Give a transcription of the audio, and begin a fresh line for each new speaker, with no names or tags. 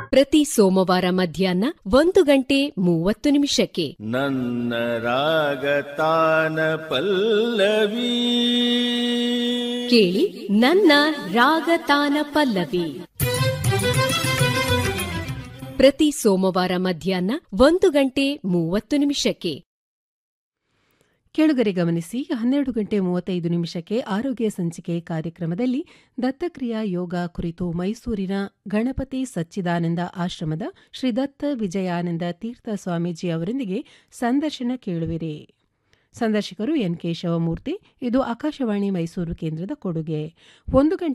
ಪ್ರತಿ ಸೋಮವಾರ ಮಧ್ಯಾಹ್ನ ಒಂದು ಗಂಟೆ ಮೂವತ್ತು ನಿಮಿಷಕ್ಕೆ
ನನ್ನ ರಾಗತಾನ ಪಲ್ಲವಿ
ಕೇಳಿ ನನ್ನ ರಾಗತಾನ ಪಲ್ಲವಿ ಪ್ರತಿ ಸೋಮವಾರ ಮಧ್ಯಾಹ್ನ ಒಂದು ಗಂಟೆ ಮೂವತ್ತು ನಿಮಿಷಕ್ಕೆ
ಕೆಳಗರೆ ಗಮನಿಸಿ ಹನ್ನೆರಡು ಗಂಟೆ ಮೂವತ್ತೈದು ನಿಮಿಷಕ್ಕೆ ಆರೋಗ್ಯ ಸಂಚಿಕೆ ಕಾರ್ಯಕ್ರಮದಲ್ಲಿ ದತ್ತಕ್ರಿಯಾ ಯೋಗ ಕುರಿತು ಮೈಸೂರಿನ ಗಣಪತಿ ಸಚ್ಚಿದಾನಂದ ಆಶ್ರಮದ ಶ್ರೀ ದತ್ತ ವಿಜಯಾನಂದ ತೀರ್ಥ ಸ್ವಾಮೀಜಿ ಅವರೊಂದಿಗೆ ಸಂದರ್ಶನ ಕೇಳುವಿರಿ ಸಂದರ್ಶಕರು ಎನ್ ಕೆ ಶಿವಮೂರ್ತಿ ಇದು ಆಕಾಶವಾಣಿ ಮೈಸೂರು ಕೇಂದ್ರದ ಕೊಡುಗೆ ಒಂದು ಗಂಟೆ